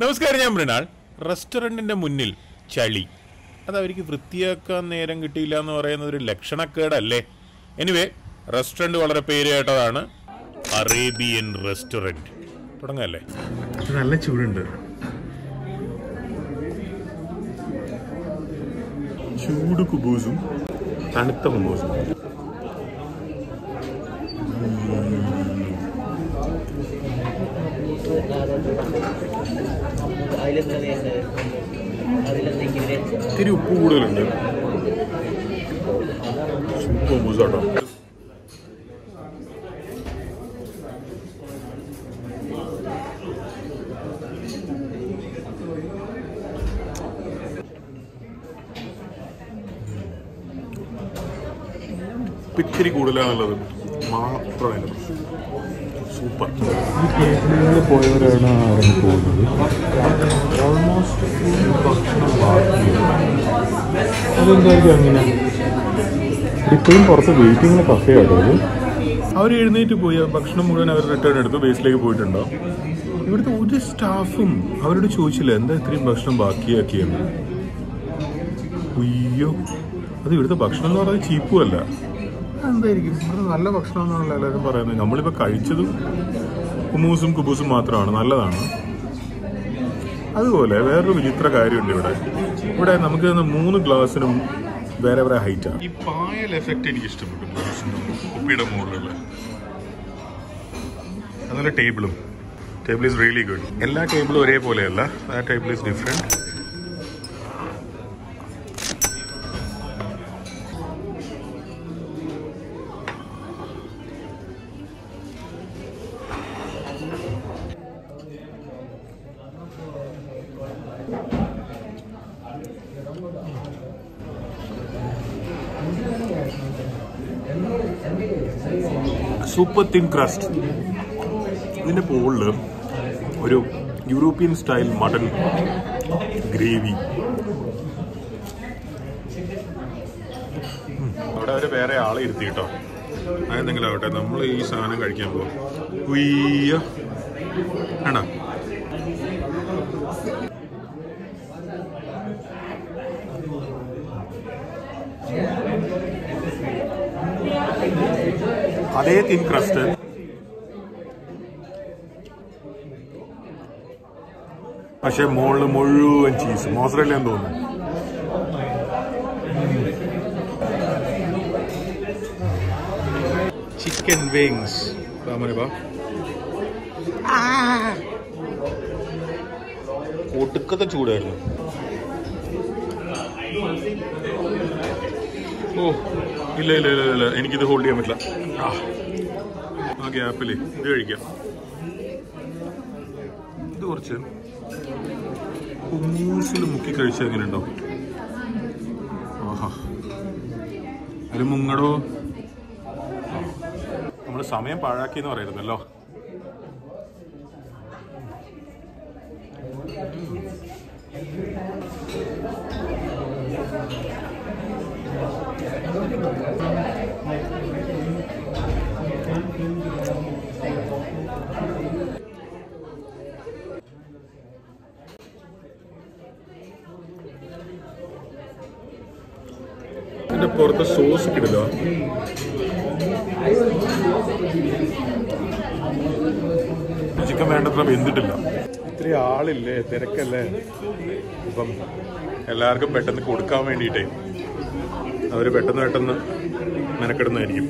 നമസ്കാരം ഞാൻ മൃണാൾ റെസ്റ്റോറൻറ്റിൻ്റെ മുന്നിൽ ചളി അത് അവർക്ക് വൃത്തിയാക്കാൻ നേരം കിട്ടിയില്ല എന്ന് പറയുന്നത് ഒരു ലക്ഷണക്കേടല്ലേ എനിവേ റെസ്റ്റോറൻറ്റ് വളരെ പേര് കേട്ടതാണ് അറേബ്യൻ റെസ്റ്റോറൻറ്റ് തുടങ്ങല്ലേ നല്ല ചൂടുണ്ട് ചൂട് കുബൂസും തണുത്ത കുബൂസും അതിലെന്താണ് അതിലെന്തെങ്കിലും ഇത്തിരി ഉപ്പ് കൂടുതലുണ്ട് സൂപ്പർ കുബൂസ് കേട്ടോ ഉപ്പ് ഇത്തിരി കൂടുതലാണുള്ളത് മാത്രമല്ല സൂപ്പർ ഈ കേരളത്തിൽ പോയവരാണ് ഇറങ്ങി പോകുന്നത് ഓൾമോസ്റ്റ് ഭക്ഷണം ബാക്കിയാണ് അതെന്തായിരിക്കും അങ്ങനെ ഇപ്പോഴും പുറത്ത് വെയിറ്റിംഗ് കഫേ ആട്ടോ ഇത് അവർ എഴുന്നേറ്റ് പോയി ആ ഭക്ഷണം മുഴുവൻ അവർ റിട്ടേൺ എടുത്ത് ബേസിലേക്ക് പോയിട്ടുണ്ടോ ഇവിടുത്തെ ഒരു സ്റ്റാഫും അവരോട് ചോദിച്ചില്ല എന്താ ഇത്രയും ഭക്ഷണം ബാക്കിയാക്കിയെന്ന് അയ്യോ അത് ഇവിടുത്തെ ഭക്ഷണം എന്ന് പറയുന്നത് ചീപ്പും അല്ല എന്തായിരിക്കും ഇവിടുത്തെ നല്ല ഭക്ഷണം എന്നാണല്ലോ എല്ലാവരും പറയുന്നത് നമ്മളിപ്പോൾ കഴിച്ചതും കുമൂസും കുബൂസും മാത്രമാണ് നല്ലതാണ് അതുപോലെ വേറൊരു വിചിത്ര കാര്യമുണ്ട് ഇവിടെ ഇവിടെ നമുക്ക് തന്ന മൂന്ന് ഗ്ലാസ്സിനും വേറെ വേറെ ഹൈറ്റാണ് ഈ പായൽ എഫക്റ്റ് എനിക്ക് ഇഷ്ടപ്പെട്ടു ഗ്ലാസിന്റെ കുപ്പിയുടെ മുകളിലുള്ള അതുപോലെ ടേബിളും ടേബിൾ ഈസ് റിയലി ഗുഡ് എല്ലാ ടേബിളും ഒരേപോലെയല്ല ആ table is different super thin crust ഇതിന്റെ മുകളിൽ ഒരു യൂറോപ്യൻ സ്റ്റൈൽ മട്ടൺ ഗ്രേവി അവിടെ അവർ വേറെ ആളെ ഇരുത്തി കേട്ടോ അതെന്തെങ്കിലും ആവട്ടെ നമ്മൾ ഈ സാധനം കഴിക്കാൻ പോകും ഉയ്യ ആണോ അതേ തിൻ ക്രസ്റ്റ് പക്ഷെ മുകളിൽ മുഴുവൻ ചീസ് മോസറല്ല എന്ന് തോന്നുന്നു ചിക്കൻ വിങ്സ് ഒടുക്കത്തെ ചൂടായിരുന്നു ഓ ഇല്ല ഇല്ല ഇല്ല ഇല്ല എനിക്കിത് ഹോൾഡ് ചെയ്യാൻ പറ്റില്ല ആ ആ ഗ്യാപ്പിൽ ഇത് കഴിക്കാം ഇത് കുറച്ച് കുമ്മൂസിൽ മുക്കി കഴിച്ചാൽ എങ്ങനെയുണ്ടോ ആഹാ അതിൽ മുങ്ങടോ നമ്മൾ സമയം പാഴാക്കിയെന്ന് പറയരുതല്ലോ ഇതിന്റെ പുറത്ത് സോസ് കിടില്ല ചിക്കൻ വേണ്ടത്ര വെന്തിട്ടില്ല ഇത്രയും ആളില്ലേ തിരക്കല്ലേ ഇപ്പം എല്ലാവർക്കും പെട്ടെന്ന് കൊടുക്കാൻ വേണ്ടിയിട്ടേ അവര് പെട്ടെന്ന് പെട്ടെന്ന് മെനക്കെടുന്നതായിരിക്കും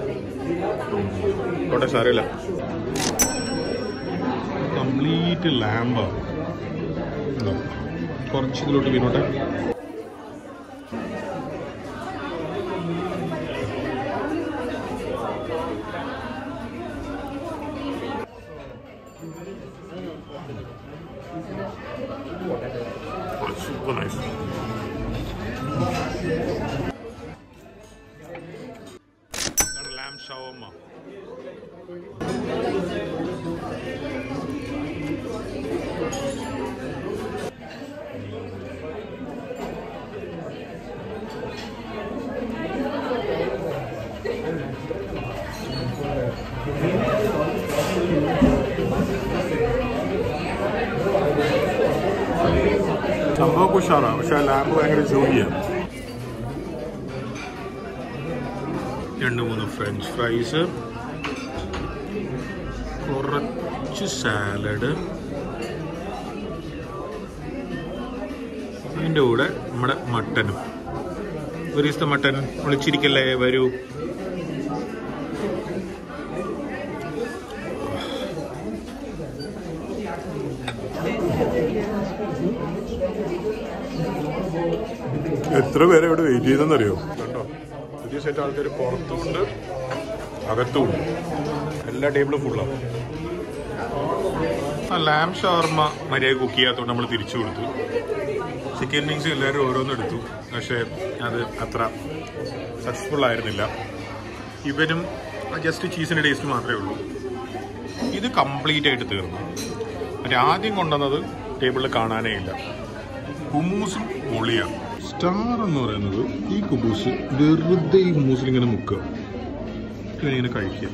കോട്ടെ സാരമില്ല കംപ്ലീറ്റ് ലാമ്പാണ് കുറച്ച് ഇതിലോട്ട് വീണോട്ടെ super nice. Got a lamb shawarma. സംഭവം ഉഷാറാണ് പക്ഷെ ആ ലാമ്പ് ഭയങ്കര ജോലിയാണ് രണ്ട് മൂന്ന് ഫ്രഞ്ച് ഫ്രൈസ് കുറച്ച് സാലഡ് അതിൻ്റെ കൂടെ നമ്മുടെ മട്ടനും ഒരു ദിവസത്തെ മട്ടൻ വിളിച്ചിരിക്കല്ലേ വരൂ എത്ര പേരെ ഇവിടെ വെയിറ്റ് ചെയ്തെന്നറിയോ കണ്ടോ പുതിയ സെറ്റ് ആൾക്കാർ പുറത്തുമുണ്ട് അകത്തുമുണ്ട് എല്ലാ ടേബിളും ഫുള്ളാണ് ആ ലാം ഷവർമ മര്യാദ കുക്ക് ചെയ്യാത്തതുകൊണ്ട് നമ്മൾ തിരിച്ചു കൊടുത്തു ചിക്കൻ വിങ്സ് എല്ലാവരും ഓരോന്നും എടുത്തു പക്ഷേ അത് അത്ര സക്സസ്ഫുൾ ആയിരുന്നില്ല ഇവനും ജസ്റ്റ് ചീസിൻ്റെ ടേസ്റ്റ് മാത്രമേ ഉള്ളൂ ഇത് കംപ്ലീറ്റ് ആയിട്ട് തീർന്നു മറ്റേ ആദ്യം കൊണ്ടുവന്നത് ടേബിളിൽ കാണാനേ ഇല്ല കുമൂസും പൊളിയാണ് സ്റ്റാർ എന്ന് പറയുന്നത് ഈ കുബൂസ് വെറുതെ ഈ കുമൂസിൽ ഇങ്ങനെ മുക്കുക ഇങ്ങനെ ഇങ്ങനെ കഴിക്കുക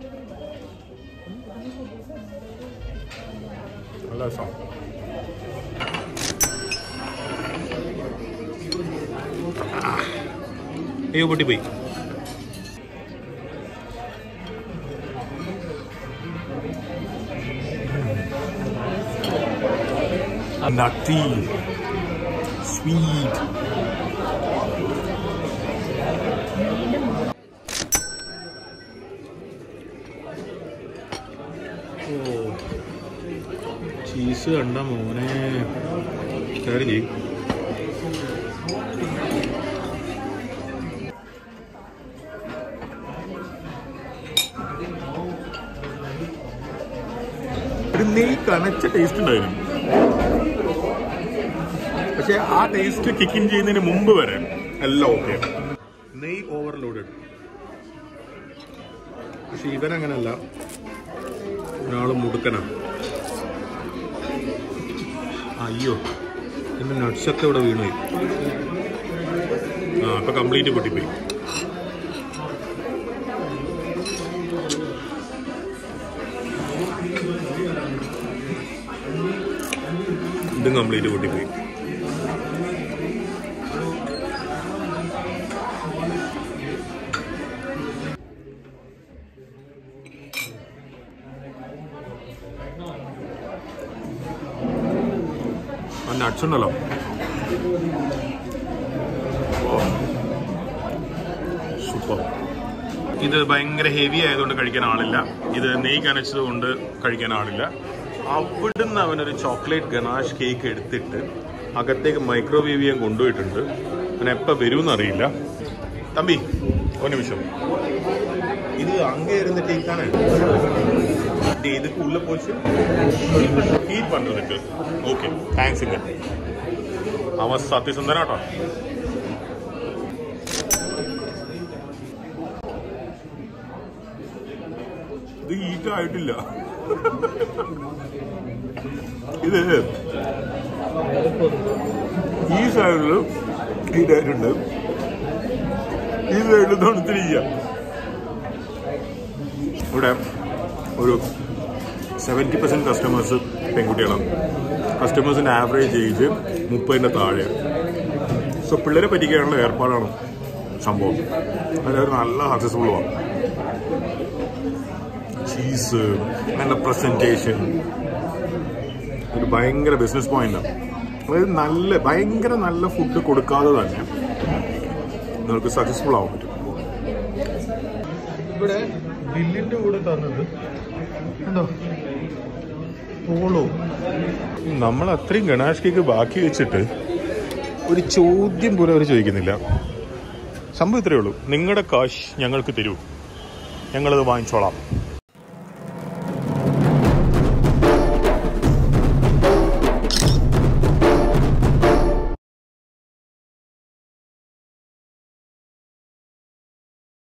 നല്ല രസം അയ്യോ പൊട്ടിപ്പോയി നട്ടി സ്വീറ്റ് ചീസ് കണ്ട മോനെ കാര്യം ചെയ്യും ഒരു നെയ് കനച്ച ടേസ്റ്റ് ഉണ്ടായിരുന്നു പക്ഷെ ആ ടേസ്റ്റ് കിക്കിൻ ചെയ്യുന്നതിന് മുമ്പ് വരെ എല്ലാം ഓക്കെ നെയ് ഓവർലോഡഡ് പക്ഷെ ഇവൻ അങ്ങനല്ല ഒരാൾ മുടുക്കനാണ് അയ്യോ എന്റെ നട്സൊക്കെ ഇവിടെ വീണുപോയി ആ ഇപ്പൊ കംപ്ലീറ്റ് പൊട്ടിപ്പോയി ഇതും കംപ്ലീറ്റ് പൊട്ടിപ്പോയി ആ നട്സ് ഉണ്ടല്ലോ സൂപ്പർ ഇത് ഭയങ്കര ഹെവി ആയതുകൊണ്ട് കഴിക്കാൻ ആളില്ല ഇത് നെയ് കനച്ചത് കൊണ്ട് കഴിക്കാൻ ആളില്ല അവിടുന്ന് അവനൊരു ചോക്ലേറ്റ് ഗനാഷ് കേക്ക് എടുത്തിട്ട് അകത്തേക്ക് മൈക്രോവേവ് ചെയ്യാൻ കൊണ്ടുപോയിട്ടുണ്ട് അവൻ എപ്പോൾ വരുമെന്ന് അറിയില്ല തമ്പി ഒരു നിമിഷം ഇത് അങ്ങേ ഇരുന്ന കേക്കാണ് இதுக்கு உள்ள போச்சு ஹீட் பண்றதுக்கு ஓகே தேங்க்ஸுங்க அவன் சத்தியசுந்தராட்டோ ഇത് ഹീറ്റ് ആയിട്ടില്ല ഇത് ഈ സൈഡിൽ ഹീറ്റ് ആയിട്ടുണ്ട് ഈ സൈഡിൽ തണുത്തിരിക്കുക ഇവിടെ ഒരു സെവൻറ്റി പെർസെൻറ്റ് കസ്റ്റമേഴ്സ് പെൺകുട്ടികളാണ് കസ്റ്റമേഴ്സിൻ്റെ ആവറേജ് ഏജ് മുപ്പതിൻ്റെ താഴെ സോ പിള്ളേരെ പറ്റിക്കാനുള്ള ഏർപ്പാടാണ് സംഭവം അതായത് നല്ല സക്സസ്ഫുള്ളുമാണ് ചീസ് നല്ല പ്രസൻറ്റേഷൻ ഒരു ഭയങ്കര ബിസിനസ് പോയിന്റാണ് അതായത് നല്ല ഭയങ്കര നല്ല ഫുഡ് കൊടുക്കാതെ തന്നെ നിങ്ങൾക്ക് സക്സസ്ഫുൾ ആവാൻ പറ്റും ഇവിടെ ബില്ലിന്റെ കൂടെ തന്നത് എന്തോ പോളോ നമ്മൾ അത്രയും ഗണാഷ് കേക്ക് ബാക്കി വെച്ചിട്ട് ഒരു ചോദ്യം പോലും അവർ ചോദിക്കുന്നില്ല സംഭവം ഇത്രയേ ഉള്ളൂ നിങ്ങളുടെ കാശ് ഞങ്ങൾക്ക് തരൂ ഞങ്ങളത് വാങ്ങിച്ചോളാം